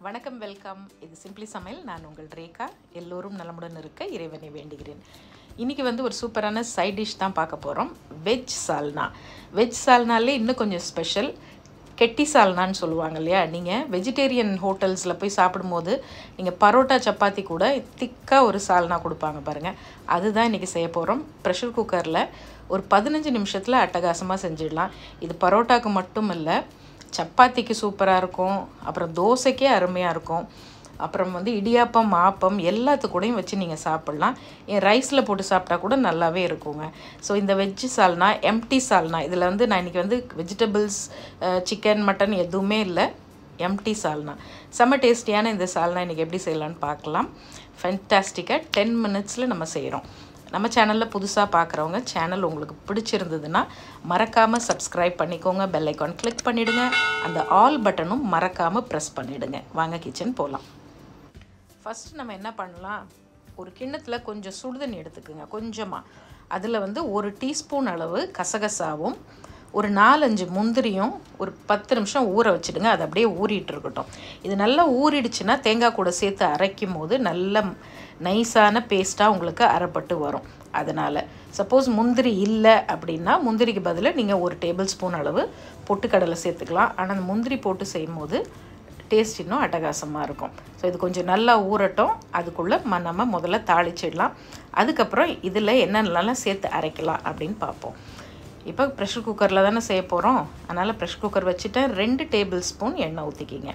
வணக்கம் வெல்கம் இது சிம்பிளி சமையல் நான் உங்கள் ரேகா எல்லோரும் நலமுடன் இருக்க இறைவனை வேண்டுகிறேன் இன்றைக்கி வந்து ஒரு சூப்பரான சைட் டிஷ் தான் பார்க்க போகிறோம் வெஜ் சால்னா வெஜ் சால்னாலே இன்னும் கொஞ்சம் ஸ்பெஷல் கெட்டி சால்னான்னு சொல்லுவாங்க இல்லையா நீங்கள் வெஜிடேரியன் ஹோட்டல்ஸில் போய் சாப்பிடும்போது நீங்கள் பரோட்டா சப்பாத்தி கூட திக்காக ஒரு சால்னா கொடுப்பாங்க பாருங்கள் அதுதான் இன்றைக்கி செய்ய போகிறோம் ப்ரெஷர் குக்கரில் ஒரு பதினஞ்சு நிமிஷத்தில் அட்டகாசமாக செஞ்சிடலாம் இது பரோட்டாக்கு மட்டும் இல்லை சப்பாத்திக்கு சூப்பராக இருக்கும் அப்புறம் தோசைக்கே அருமையாக இருக்கும் அப்புறம் வந்து இடியாப்பம் ஆப்பம் எல்லாத்துக்கூடையும் வச்சு நீங்கள் சாப்பிட்லாம் என் ரைஸில் போட்டு சாப்பிட்டா கூட நல்லாவே இருக்குங்க ஸோ இந்த வெஜ்ஜு சால்னா எம்டி சால்னா இதில் வந்து நான் இன்றைக்கி வந்து வெஜிடபிள்ஸ் சிக்கன் மட்டன் எதுவுமே இல்லை எம்டி சால்னா செம்ம டேஸ்டியான இந்த சால்னா இன்றைக்கி எப்படி செய்யலான்னு பார்க்கலாம் ஃபென்டாஸ்டிக்காக டென் மினிட்ஸில் நம்ம செய்கிறோம் நம்ம சேனலில் புதுசாக பார்க்குறவங்க சேனல் உங்களுக்கு பிடிச்சிருந்ததுன்னா மறக்காமல் சப்ஸ்கிரைப் பண்ணிக்கோங்க பெல் ஐக்கான் கிளிக் பண்ணிவிடுங்க அந்த ஆல் பட்டனும் மறக்காமல் ப்ரெஸ் பண்ணிவிடுங்க வாங்க கிச்சன் போகலாம் ஃபஸ்ட்டு நம்ம என்ன பண்ணலாம் ஒரு கிண்ணத்தில் கொஞ்சம் சுடுதண்ணி எடுத்துக்கோங்க கொஞ்சமாக அதில் வந்து ஒரு டீஸ்பூன் அளவு கசகசாவும் ஒரு நாலஞ்சு முந்திரியும் ஒரு பத்து நிமிஷம் ஊற வச்சுடுங்க அது அப்படியே ஊறிட்டு இருக்கட்டும் இது நல்லா ஊறிடுச்சுன்னா தேங்காய் கூட சேர்த்து அரைக்கும் போது நல்ல நைஸான பேஸ்ட்டாக உங்களுக்கு அரைப்பட்டு வரும் அதனால் சப்போஸ் முந்திரி இல்லை அப்படின்னா முந்திரிக்கு பதிலாக நீங்கள் ஒரு டேபிள் ஸ்பூன் அளவு பொட்டுக்கடலை சேர்த்துக்கலாம் ஆனால் அந்த முந்திரி போட்டு செய்யும் போது டேஸ்ட் இன்னும் அட்டகாசமாக இருக்கும் ஸோ இது கொஞ்சம் நல்லா ஊறட்டும் அதுக்குள்ளே ம நம்ம முதல்ல தாளிச்சிடலாம் அதுக்கப்புறம் இதில் என்னென்னலாம் சேர்த்து அரைக்கலாம் அப்படின்னு பார்ப்போம் இப்போ ப்ரெஷர் குக்கரில் தானே செய்ய போகிறோம் அதனால் ப்ரெஷர் குக்கர் வச்சுட்டேன் ரெண்டு டேபிள் ஸ்பூன் எண்ணெய் ஊற்றிக்கிங்க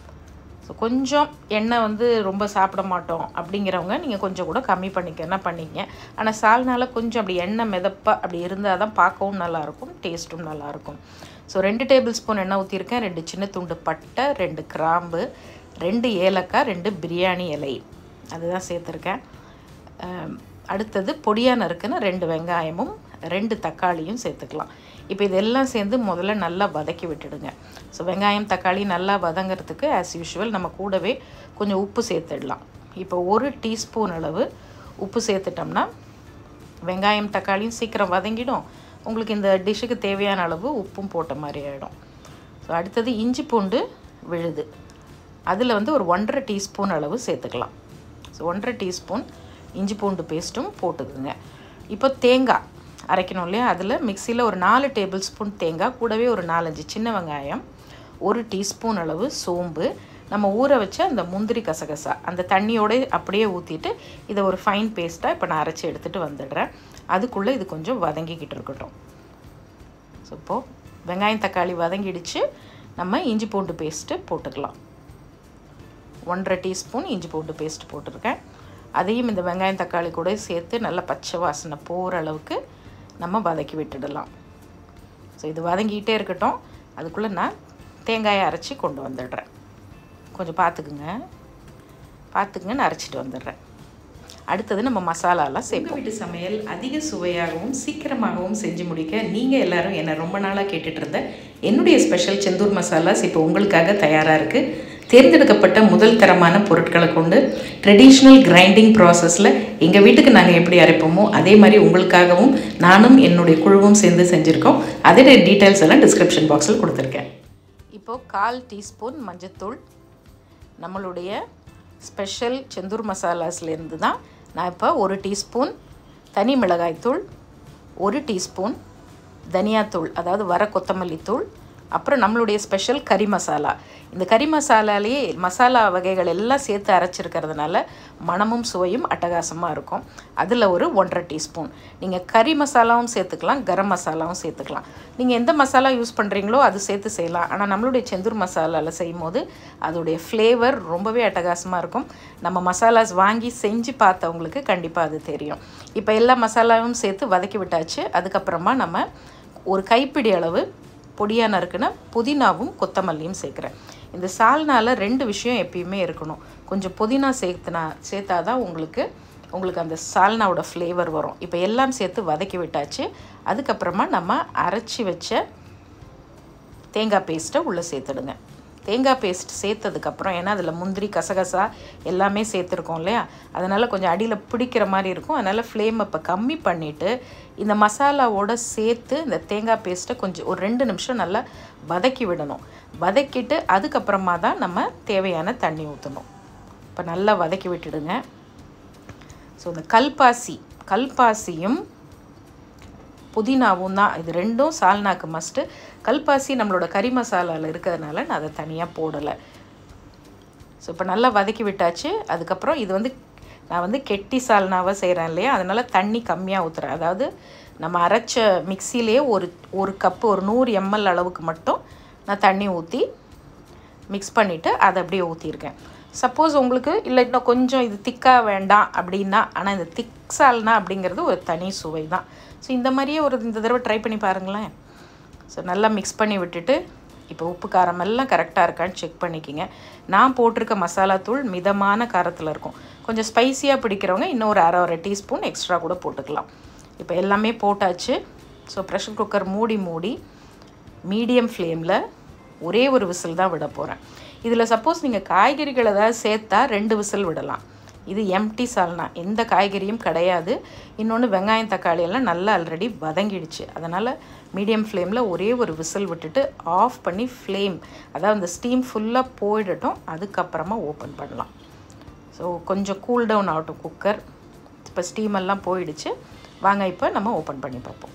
ஸோ கொஞ்சம் எண்ணெய் வந்து ரொம்ப சாப்பிட மாட்டோம் அப்படிங்கிறவங்க நீங்கள் கொஞ்சம் கூட கம்மி பண்ணிக்க பண்ணிங்க ஆனால் சால்னால கொஞ்சம் அப்படி எண்ணெய் மிதப்பாக அப்படி இருந்தால் தான் பார்க்கவும் நல்லாயிருக்கும் டேஸ்ட்டும் நல்லாயிருக்கும் ஸோ ரெண்டு டேபிள் ஸ்பூன் எண்ணெய் ஊற்றிருக்கேன் ரெண்டு சின்ன துண்டு பட்டை ரெண்டு கிராம்பு ரெண்டு ஏலக்காய் ரெண்டு பிரியாணி இலை அதுதான் சேர்த்துருக்கேன் அடுத்தது பொடியாக நறுக்குன்னு ரெண்டு வெங்காயமும் ரெண்டு தக்காளியும் சேர்த்துக்கலாம் இப்போ இதெல்லாம் சேர்ந்து முதல்ல நல்லா வதக்கி விட்டுடுங்க ஸோ வெங்காயம் தக்காளி நல்லா வதங்கிறதுக்கு ஆஸ் யூஷுவல் நம்ம கூடவே கொஞ்சம் உப்பு சேர்த்துடலாம் இப்போ ஒரு டீஸ்பூன் அளவு உப்பு சேர்த்துட்டோம்னா வெங்காயம் தக்காளியும் சீக்கிரம் வதங்கிடும் உங்களுக்கு இந்த டிஷ்ஷுக்கு தேவையான அளவு உப்பும் போட்ட மாதிரி ஆகிடும் ஸோ அடுத்தது இஞ்சி பூண்டு விழுது அதில் வந்து ஒரு ஒன்றரை டீஸ்பூன் அளவு சேர்த்துக்கலாம் ஸோ ஒன்றரை டீஸ்பூன் இஞ்சி பூண்டு பேஸ்ட்டும் போட்டுக்குங்க இப்போ தேங்காய் அரைக்கணும் இல்லையா அதில் மிக்சியில் ஒரு நாலு டேபிள் ஸ்பூன் தேங்காய் கூடவே ஒரு நாலஞ்சு சின்ன வெங்காயம் ஒரு டீஸ்பூன் அளவு சோம்பு நம்ம ஊற வச்ச அந்த முந்திரி கசகசா அந்த தண்ணியோடு அப்படியே ஊற்றிட்டு இதை ஒரு ஃபைன் பேஸ்ட்டாக இப்போ நான் அரைச்சி எடுத்துகிட்டு வந்துடுறேன் அதுக்குள்ளே இது கொஞ்சம் வதங்கிக்கிட்டு இருக்கட்டும் ஸோ இப்போது வெங்காயம் தக்காளி வதங்கிடுச்சு நம்ம இஞ்சி பூண்டு பேஸ்ட்டு போட்டுக்கலாம் ஒன்றரை டீஸ்பூன் இஞ்சி பூண்டு பேஸ்ட் போட்டிருக்கேன் அதையும் இந்த வெங்காயம் தக்காளி கூட சேர்த்து நல்லா பச்சை வாசனை போகிற அளவுக்கு நம்ம வதக்கி விட்டுடலாம் ஸோ இது வதங்கிக்கிட்டே இருக்கட்டும் அதுக்குள்ளே நான் தேங்காயை அரைச்சி கொண்டு வந்துடுறேன் கொஞ்சம் பார்த்துக்குங்க பார்த்துக்குங்க நான் அரைச்சிட்டு வந்துடுறேன் அடுத்தது நம்ம மசாலாலாம் சேர்ப்போம் வீட்டு சமையல் அதிக சுவையாகவும் சீக்கிரமாகவும் செஞ்சு முடிக்க நீங்கள் எல்லோரும் என்னை ரொம்ப நாளாக கேட்டுட்டு இருந்த என்னுடைய ஸ்பெஷல் செந்தூர் மசாலாஸ் இப்போ உங்களுக்காக தயாராக இருக்குது தேர்ந்தெடுக்கப்பட்ட முதல் தரமான பொருட்களை கொண்டு ட்ரெடிஷ்னல் கிரைண்டிங் ப்ராசஸில் எங்கள் வீட்டுக்கு நாங்கள் எப்படி அரைப்போமோ அதே மாதிரி உங்களுக்காகவும் நானும் என்னுடைய குழுவும் சேர்ந்து செஞ்சுருக்கோம் அதோட டீட்டெயில்ஸ் எல்லாம் டிஸ்கிரிப்ஷன் பாக்ஸில் கொடுத்துருக்கேன் இப்போது கால் டீஸ்பூன் மஞ்சத்தூள் நம்மளுடைய ஸ்பெஷல் செந்தூர் மசாலாஸ்லேருந்து தான் நான் இப்போ ஒரு டீஸ்பூன் தனி மிளகாய்த்தூள் ஒரு டீஸ்பூன் தனியாத்தூள் அதாவது வர கொத்தமல்லி தூள் அப்புறம் நம்மளுடைய ஸ்பெஷல் கறி மசாலா இந்த கறி மசாலாலேயே மசாலா வகைகள் எல்லாம் சேர்த்து அரைச்சிருக்கிறதுனால மணமும் சுவையும் அட்டகாசமாக இருக்கும் அதில் ஒரு ஒன்றரை டீஸ்பூன் நீங்கள் கறி மசாலாவும் சேர்த்துக்கலாம் கரம் மசாலாவும் சேர்த்துக்கலாம் நீங்கள் எந்த மசாலா யூஸ் பண்ணுறீங்களோ அது சேர்த்து செய்யலாம் ஆனால் நம்மளுடைய செந்தூர் மசாலாவில் செய்யும் போது அதோடைய ஃப்ளேவர் ரொம்பவே அட்டகாசமாக இருக்கும் நம்ம மசாலாஸ் வாங்கி செஞ்சு பார்த்தவங்களுக்கு கண்டிப்பாக அது தெரியும் இப்போ எல்லா மசாலாவும் சேர்த்து வதக்கி விட்டாச்சு அதுக்கப்புறமா நம்ம ஒரு கைப்பிடி அளவு பொடியாக நறுக்குன புதினாவும் கொத்தமல்லியும் சேர்க்குறேன் இந்த சால்னால் ரெண்டு விஷயம் எப்பயுமே இருக்கணும் கொஞ்சம் புதினா சேர்த்துனா சேர்த்தா தான் உங்களுக்கு உங்களுக்கு அந்த சால்னாவோட ஃப்ளேவர் வரும் இப்போ எல்லாம் சேர்த்து வதக்கி விட்டாச்சு அதுக்கப்புறமா நம்ம அரைச்சி வச்ச தேங்காய் பேஸ்ட்டை உள்ளே சேர்த்துடுங்க தேங்காய் பேஸ்ட் சேர்த்ததுக்கப்புறம் ஏன்னா அதில் முந்திரி கசகசா எல்லாமே சேர்த்துருக்கோம் இல்லையா அதனால் கொஞ்சம் அடியில் பிடிக்கிற மாதிரி இருக்கும் அதனால் ஃப்ளேம் இப்போ கம்மி பண்ணிவிட்டு இந்த மசாலாவோட சேர்த்து இந்த தேங்காய் பேஸ்ட்டை கொஞ்சம் ஒரு ரெண்டு நிமிஷம் நல்லா வதக்கி விடணும் வதக்கிட்டு அதுக்கப்புறமா தான் நம்ம தேவையான தண்ணி ஊற்றணும் இப்போ நல்லா வதக்கி விட்டுடுங்க ஸோ இந்த கல்பாசி கல்பாசியும் புதினாவும் தான் இது ரெண்டும் சால்னாக்கு மஸ்ட்டு கல்பாசி நம்மளோட கறி மசாலாவில் இருக்கிறதுனால நான் அதை தனியாக போடலை ஸோ இப்போ நல்லா வதக்கி விட்டாச்சு அதுக்கப்புறம் இது வந்து நான் வந்து கெட்டி சால்னாவை செய்கிறேன் இல்லையா அதனால் தண்ணி கம்மியாக ஊற்றுறேன் அதாவது நம்ம அரைச்ச மிக்சிலேயே ஒரு ஒரு கப்பு ஒரு நூறு எம்எல் அளவுக்கு மட்டும் நான் தண்ணி ஊற்றி மிக்ஸ் பண்ணிவிட்டு அதை அப்படியே ஊற்றிருக்கேன் சப்போஸ் உங்களுக்கு இல்லை இன்னும் கொஞ்சம் இது திக்காக வேண்டாம் அப்படின்னா ஆனால் இந்த திக் சால்னா அப்படிங்கிறது ஒரு தனி சுவை தான் ஸோ இந்த மாதிரியே ஒரு இந்த தடவை ட்ரை பண்ணி பாருங்களேன் ஸோ நல்லா மிக்ஸ் பண்ணி விட்டுட்டு இப்போ உப்பு காரம் எல்லாம் கரெக்டாக இருக்கான்னு செக் பண்ணிக்கிங்க நான் போட்டிருக்க மசாலா தூள் மிதமான காரத்தில் இருக்கும் கொஞ்சம் ஸ்பைசியாக பிடிக்கிறவங்க இன்னும் ஒரு அரை அரை டீஸ்பூன் எக்ஸ்ட்ரா கூட போட்டுக்கலாம் இப்போ எல்லாமே போட்டாச்சு ஸோ ப்ரெஷர் குக்கர் மூடி மூடி மீடியம் ஃப்ளேமில் ஒரே ஒரு விசில் தான் விட போகிறேன் இதில் சப்போஸ் நீங்கள் காய்கறிகள் ஏதாவது சேர்த்தா ரெண்டு விசில் விடலாம் இது எம்டி சால்னா எந்த காய்கறியும் கிடையாது இன்னொன்று வெங்காயம் தக்காளி எல்லாம் நல்லா ஆல்ரெடி வதங்கிடுச்சு அதனால் மீடியம் ஃப்ளேமில் ஒரே ஒரு விசில் விட்டுட்டு ஆஃப் பண்ணி ஃப்ளேம் அதாவது அந்த ஸ்டீம் ஃபுல்லாக போயிடட்டும் அதுக்கப்புறமா ஓப்பன் பண்ணலாம் ஸோ கொஞ்சம் கூல் டவுன் ஆகட்டும் குக்கர் இப்போ ஸ்டீம் எல்லாம் போயிடுச்சு வாங்க இப்போ நம்ம ஓப்பன் பண்ணி பார்ப்போம்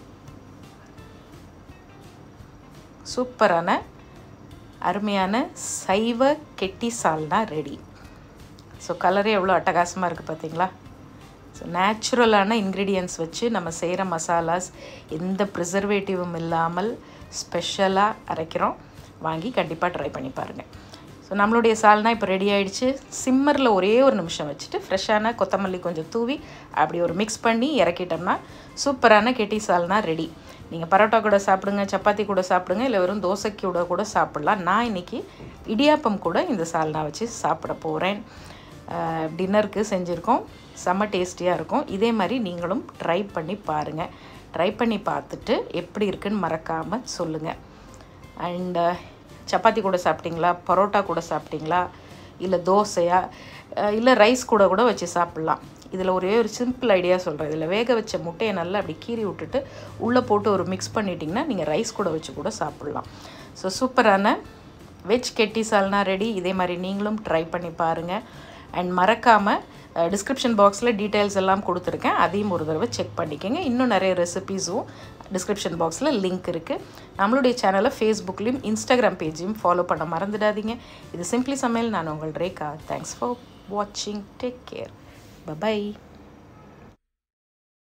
சூப்பரான அருமையான சைவ கெட்டி சால்னா ரெடி ஸோ கலரே எவ்வளோ அட்டகாசமாக இருக்குது பார்த்தீங்களா ஸோ நேச்சுரலான இன்க்ரீடியன்ஸ் வச்சு நம்ம செய்கிற மசாலாஸ் எந்த ப்ரிசர்வேட்டிவும் இல்லாமல் ஸ்பெஷலாக அரைக்கிறோம் வாங்கி கண்டிப்பாக ட்ரை பண்ணி பாருங்கள் ஸோ நம்மளுடைய சால்னா இப்போ ரெடி ஆகிடுச்சு சிம்மரில் ஒரே ஒரு நிமிஷம் வச்சுட்டு ஃப்ரெஷ்ஷான கொத்தமல்லி கொஞ்சம் தூவி அப்படி ஒரு மிக்ஸ் பண்ணி இறக்கிட்டோம்னா சூப்பரான கெட்டி சால்னா ரெடி நீங்கள் பரோட்டா கூட சாப்பிடுங்க சப்பாத்தி கூட சாப்பிடுங்க இல்லை வெறும் தோசைக்கு கூட கூட சாப்பிட்லாம் நான் இன்றைக்கி இடியாப்பம் கூட இந்த சால்னா வச்சு சாப்பிட போகிறேன் டின்னருக்கு செஞ்சுருக்கோம் செம்ம டேஸ்டியாக இருக்கும் இதே மாதிரி நீங்களும் ட்ரை பண்ணி பாருங்கள் ட்ரை பண்ணி பார்த்துட்டு எப்படி இருக்குன்னு மறக்காமல் சொல்லுங்கள் அண்டு சப்பாத்தி கூட சாப்பிட்டீங்களா பரோட்டா கூட சாப்பிட்டீங்களா இல்லை தோசையா இல்லை ரைஸ் கூட கூட வச்சு சாப்பிட்லாம் இதில் ஒரே ஒரு சிம்பிள் ஐடியா சொல்கிறேன் இதில் வேக வச்ச முட்டையை நல்லா அப்படி கீறி விட்டுட்டு உள்ளே போட்டு ஒரு மிக்ஸ் பண்ணிட்டிங்கன்னா நீங்கள் ரைஸ் கூட வச்சு கூட சாப்பிட்லாம் ஸோ சூப்பரான வெஜ் கெட்டி சால்னா ரெடி இதே மாதிரி நீங்களும் ட்ரை பண்ணி பாருங்கள் அண்ட் மறக்காமல் டிஸ்கிரிப்ஷன் பாக்ஸில் டீட்டெயில்ஸ் எல்லாம் கொடுத்துருக்கேன் அதையும் ஒரு தடவை செக் பண்ணிக்கோங்க இன்னும் நிறைய ரெசிபீஸும் டிஸ்கிரிப்ஷன் பாக்ஸில் லிங்க் இருக்குது நம்மளுடைய சேனலை ஃபேஸ்புக்லேயும் இன்ஸ்டாகிராம் பேஜையும் ஃபாலோ பண்ண மறந்துடாதீங்க இது சிம்பிளி சமையல் நான் உங்கள் ரேகா தேங்க்ஸ் ஃபார் வாட்சிங் டேக் கேர் பை